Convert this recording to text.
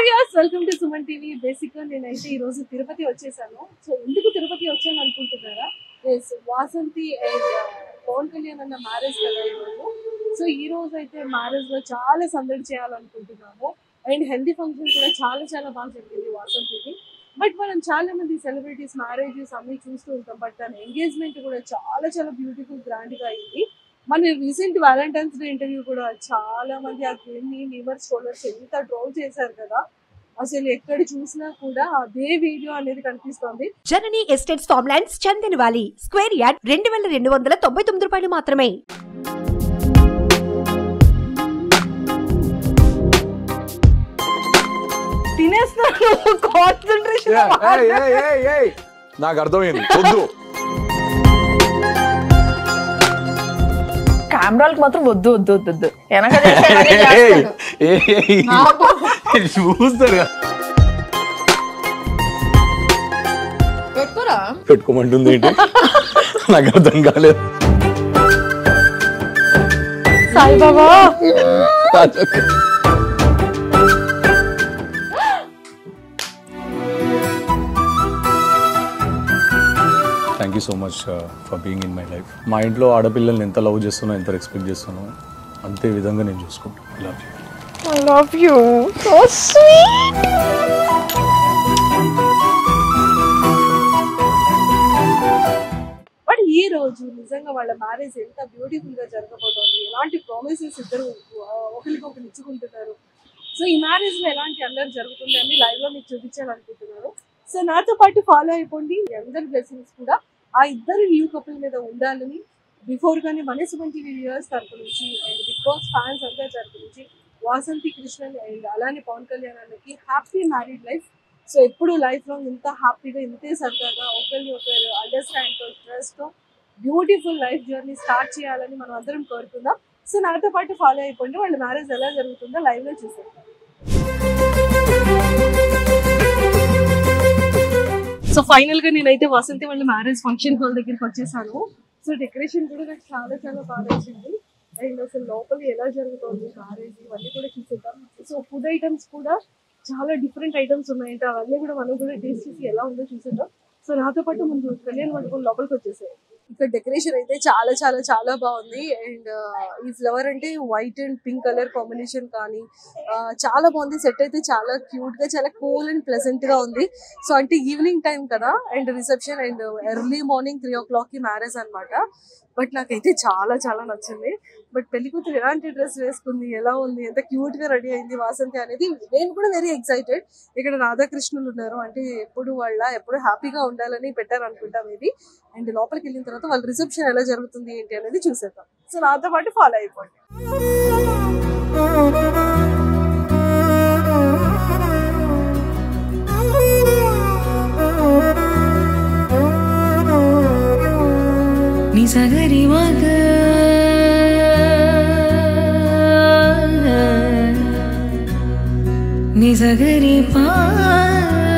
As welcome to Suman TV basic గా నేనైతే ఈ రోజు తిరుపతి వచ్చేసాను సో ఎందుకు తిరుపతి వచ్చాను అనుకుంటున్నారా ఎస్ వాసంతి అండ్ పవన్ కళ్యాణ్ అన్న మ్యారేజ్ కదా ఈ రోజు సో ఈ రోజు అయితే మ్యారేజ్ లో చాలా సందడి చేయాలనుకుంటున్నాము అండ్ హెల్దీ ఫంక్షన్ కూడా చాలా చాలా బాగా జరిగింది వాసంతికి బట్ మనం చాలా మంది సెలబ్రిటీస్ మ్యారేజెస్ అన్ని చూస్తూ ఉంటాం బట్ తన ఎంగేజ్మెంట్ కూడా చాలా చాలా బ్యూటిఫుల్ గ్రాండ్ గా అయింది మన రీసెంట్ వ్యాలంటైన్స్ డే ఇంటర్వ్యూ కూడా చాలా మంది ఆ గేమ్ ని నిమర్ స్కోలర్స్ ఎంత ట్రోల్ చేశారు కదా అసలు ఎక్కడ చూసినా కూడా అదే వీడియో అనేది కనిపిస్తోంది Janani estates farm lands Chandan valley square yard రెండు వేల రెండు వందల తొంభై తొమ్మిది రూపాయలు మాత్రమే తినేస్తున్నాను కాన్సన్ట్రేషన్ ఏయ్, ఏయ్, ఏయ్, ఏయ్. నాకు అర్థమైంది వద్దు కెమెరాలకు మాత్రం వద్దు వద్దు వద్దు వద్దు వెనక ఏయ్, ఏయ్, ఏయ్. చూస్తారు కదా. పెట్టుకోరా పెట్టుకోమంటుంది ఏంటి నాకు అర్థం కాలేదు Sai Baba thank you so much for being in my life మా ఇంట్లో ఆడపిల్లల్ని ఎంత లవ్ చేస్తున్నా ఎంత రెస్పెక్ట్ చేస్తానో అంతే విధంగా నేను చూసుకుంటాను love you I love you so sweet but ఈ రోజు నిజంగా వాళ్ళ మ్యారేజ్ ఎంత బ్యూటిఫుల్ గా జరగబోతోంది ఎలాంటి ప్రామిసెస్ ఇద్దరు ఆ, ఒకరికొకరు ఇచ్చుకుంటున్నారు సో ఈ మ్యారేజ్ లో ఎలాంటి అల్లరి జరుగుతుంది అని లైవ్ లో మీకు చూపించాలనుకుంటున్నారు సో నాతో పాటు ఫాలో అయిపోండి మీ అందరి బ్లెస్సింగ్స్ కూడా ఆ ఇద్దరు న్యూ కపుల్ మీద ఉండాలని బిఫోర్ గానే మన సుమన్ టీవీ వ్యూవర్స్ తరపు నుంచి అండ్ బిగ్ బాస్ ఫ్యాన్స్ అందరి తరపు నుంచి వాసంతి కృష్ణన్ అండ్ అలానే పవన్ కళ్యాణ్ అన్నకి హ్యాపీ మ్యారీడ్ లైఫ్ సో ఎప్పుడు లైఫ్ లో ఇంత హ్యాపీగా ఇంతే సరదాగా ఒకరిని ఒకరు అండర్స్టాండ్ తో ట్రస్ట్ తో బ్యూటిఫుల్ లైఫ్ జర్నీ స్టార్ట్ చేయాలని మనం అందరం కోరుకుందాం సో నాతో పాటు ఫాలో అయిపోండి వాళ్ళ మ్యారేజ్ ఎలా జరుగుతుందో లైవ్ లో చూసేద్దాం సో ఫైనల్ గా నేనైతే వసంతి వాళ్ళ మ్యారేజ్ ఫంక్షన్ హాల్ దగ్గరికి వచ్చేసాను సో డెకరేషన్ కూడా నాకు చాలా చాలా బాగా నచ్చింది అండ్ అసలు లోపల ఎలా జరుగుతుంది మ్యారేజ్ ఇవన్నీ కూడా చూసేద్దాం సో ఫుడ్ ఐటమ్స్ కూడా చాలా డిఫరెంట్ ఐటమ్స్ ఉన్నాయంట అవన్నీ కూడా మనం కూడా టేస్ట్ చేసి ఎలా ఉందో చూసేద్దాం సో నాతో పాటు ముందు కళ్యాణ్ మండపం లోపలికి వచ్చేసాయి ఇక్కడ డెకరేషన్ అయితే చాలా చాలా చాలా బాగుంది అండ్ ఈ ఫ్లవర్ అంటే white and pink colour combination కానీ ఆ, చాలా బాగుంది సెట్ అయితే చాలా క్యూట్ గా చాలా కూల్ అండ్ ప్లెజెంట్ గా ఉంది సో అంటే ఈవినింగ్ టైం కదా and reception and early morning three o'clock కి మ్యారేజ్ అనమాట బట్ నాకైతే చాలా చాలా నచ్చింది బట్ పెళ్లి కూతురు ఎలాంటి డ్రెస్ వేసుకుంది ఎలా ఉంది ఎంత క్యూట్ గా రెడీ అయింది వాసంతి అనేది నేను కూడా వెరీ ఎక్సైటెడ్ ఇక్కడ రాధాకృష్ణులు ఉన్నారు అంటే ఎప్పుడు వాళ్ళ ఎప్పుడు హ్యాపీగా ఉండాలని పెట్టారు అనుకుంటా మేబీ అండ్ లోపలికి వెళ్ళిన తర్వాత వాళ్ళ రిసెప్షన్ ఎలా జరుగుతుంది ఏంటి అనేది చూసేద్దాం సో నాతో పాటు ఫాలో అయిపోండి నిసగరి మగ నిసగరి పా